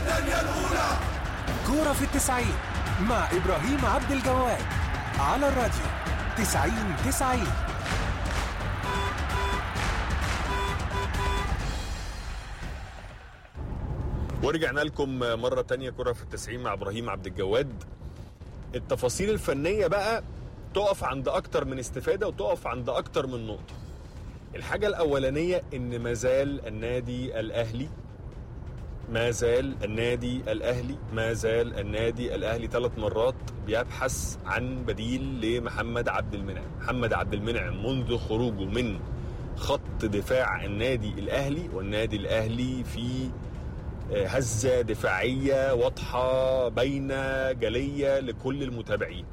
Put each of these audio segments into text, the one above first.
الدنيا الأولى كورة في التسعين مع إبراهيم عبد الجواد على الراديو تسعين تسعين ورجعنا لكم مرة تانية كرة في التسعين مع إبراهيم عبد الجواد التفاصيل الفنية بقى تقف عند أكتر من استفادة وتقف عند أكتر من نقطة الحاجة الأولانية إن مازال النادي الأهلي ما زال النادي الأهلي ما زال النادي الأهلي ثلاث مرات بيبحث عن بديل لمحمد عبد المنعم محمد عبد المنعم منذ خروجه من خط دفاع النادي الأهلي والنادي الأهلي في هزة دفاعية واضحة باينة جلية لكل المتابعين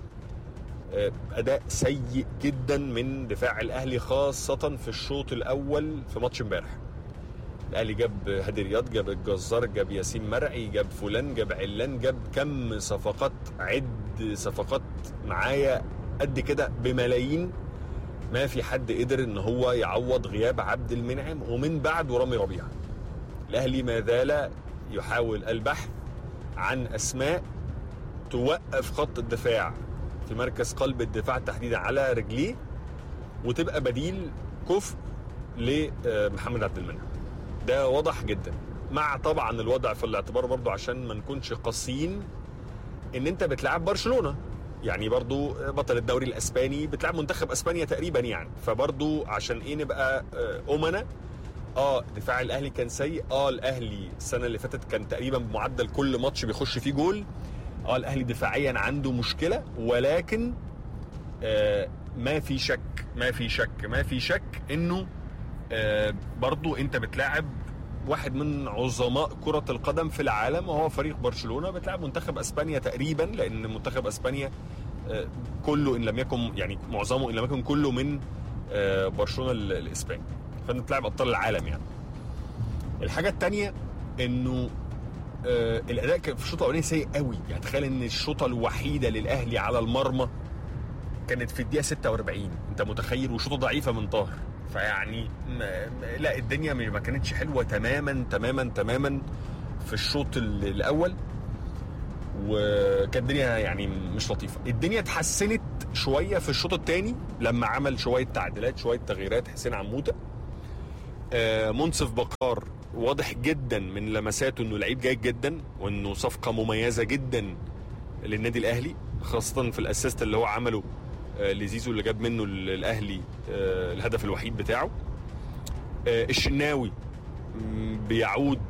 أداء سيء جدا من دفاع الأهلي خاصة في الشوط الأول في ماتش امبارح الاهلي جاب هادي رياض جاب الجزار جاب ياسين مرعي جاب فلان جاب علان جاب كم صفقات عد صفقات معايا قد كده بملايين ما في حد قدر ان هو يعوض غياب عبد المنعم ومن بعد رامي ربيعه الاهلي ما زال يحاول البحث عن اسماء توقف خط الدفاع في مركز قلب الدفاع تحديدا على رجليه وتبقى بديل كفء لمحمد عبد المنعم ده واضح جدا مع طبعا الوضع في الاعتبار برضو عشان ما نكونش قاسيين ان انت بتلعب برشلونه يعني برضو بطل الدوري الاسباني بتلعب منتخب اسبانيا تقريبا يعني فبرضو عشان ايه نبقى امنا اه دفاع الاهلي كان سيء اه الاهلي السنه اللي فاتت كان تقريبا بمعدل كل ماتش بيخش فيه جول اه الاهلي دفاعيا عنده مشكله ولكن آه ما في شك ما في شك ما في شك انه آه برضو انت بتلاعب واحد من عظماء كرة القدم في العالم وهو فريق برشلونة بتلعب منتخب اسبانيا تقريبا لان منتخب اسبانيا آه كله ان لم يكن يعني معظمه ان لم يكن كله من آه برشلونة الاسباني فانت بتلعب ابطال العالم يعني الحاجة الثانية انه الاداء في الشوط الاولاني سيء قوي يعني تخيل ان الشوطه الوحيده للاهلي على المرمى كانت في الدقيقه 46 انت متخيل وشوطه ضعيفه من طاهر فيعني لا الدنيا ما كانتش حلوه تماما تماما تماما في الشوط الاول وكانت الدنيا يعني مش لطيفه الدنيا اتحسنت شويه في الشوط الثاني لما عمل شويه تعديلات شويه تغييرات حسين عموته آه منصف بقار واضح جدا من لمساته انه لعيب جيد جدا وانه صفقه مميزه جدا للنادي الاهلي خاصه في الاسيست اللي هو عمله لزيزو اللي جاب منه الاهلي الهدف الوحيد بتاعه الشناوي بيعود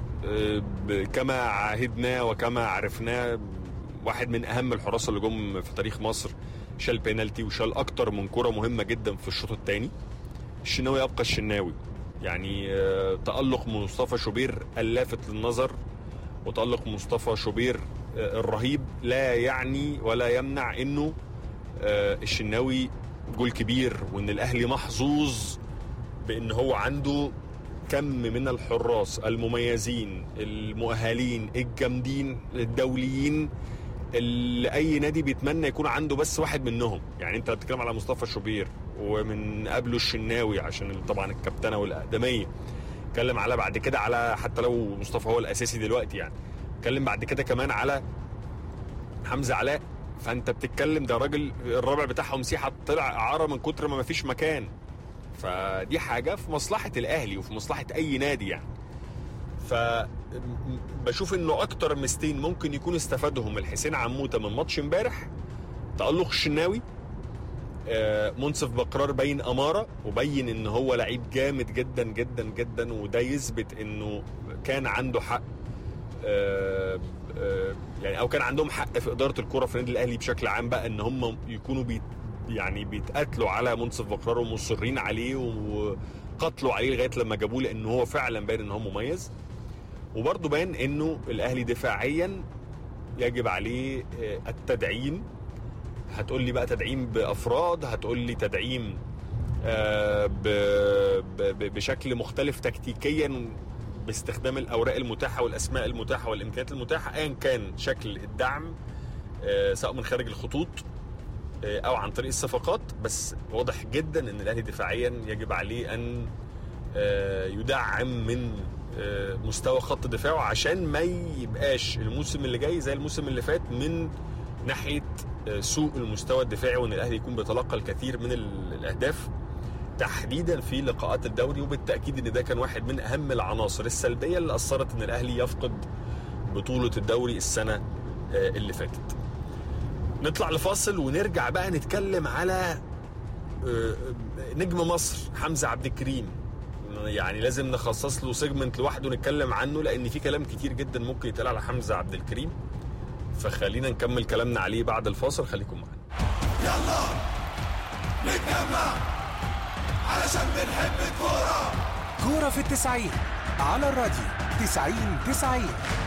كما عهدناه وكما عرفناه واحد من اهم الحراس اللي جم في تاريخ مصر شال بينالتي وشال اكتر من كره مهمه جدا في الشوط الثاني الشناوي يبقى الشناوي يعني تألق مصطفى شوبير اللافت للنظر وتألق مصطفى شوبير الرهيب لا يعني ولا يمنع انه الشناوي جول كبير وان الاهلي محظوظ بان هو عنده كم من الحراس المميزين المؤهلين الجامدين الدوليين اللي اي نادي بيتمنى يكون عنده بس واحد منهم يعني انت بتتكلم على مصطفى شوبير ومن قبله الشناوي عشان طبعا الكابتنه والاقدميه اتكلم على بعد كده على حتى لو مصطفى هو الاساسي دلوقتي يعني اتكلم بعد كده كمان على حمزه علاء فانت بتتكلم ده راجل الرابع بتاعهم مسيحه طلع اعاره من كتر ما مفيش مكان فدي حاجه في مصلحه الاهلي وفي مصلحه اي نادي يعني ف بشوف انه اكتر مستين ممكن يكون استفادهم الحسين عموته من ماتش امبارح تالق الشناوي منصف بقرار بين اماره وبين ان هو لعيب جامد جدا جدا جدا وده يثبت انه كان عنده حق يعني او كان عندهم حق في اداره الكره في النادي الاهلي بشكل عام بقى ان هم يكونوا بيت يعني بيتقاتلوا على منصف بقرار ومصرين عليه وقتلوا عليه لغايه لما جابوه لان هو فعلا باين ان هو مميز وبرضه باين انه الاهلي دفاعيا يجب عليه التدعيم هتقول لي بقى تدعيم بافراد هتقول لي تدعيم بشكل مختلف تكتيكيا باستخدام الاوراق المتاحه والاسماء المتاحه والامكانيات المتاحه ايا كان شكل الدعم سواء من خارج الخطوط او عن طريق الصفقات بس واضح جدا ان الاهلي دفاعيا يجب عليه ان يدعم من آه، مستوى خط دفاعه عشان ما يبقاش الموسم اللي جاي زي الموسم اللي فات من ناحيه آه، سوء المستوى الدفاعي وان الاهلي يكون بيتلقى الكثير من ال- الاهداف تحديدا في لقاءات الدوري وبالتاكيد ان ده كان واحد من اهم العناصر السلبيه اللي اثرت ان الاهلي يفقد بطوله الدوري السنه آه، اللي فاتت. نطلع لفاصل ونرجع بقى نتكلم على آه، نجم مصر حمزه عبد الكريم يعني لازم نخصص له سيجمنت لوحده نتكلم عنه لان في كلام كتير جدا ممكن يتقال على حمزه عبد الكريم فخلينا نكمل كلامنا عليه بعد الفاصل خليكم معانا يلا نتجمع علشان بنحب الكورة كورة في التسعين على الراديو تسعين تسعين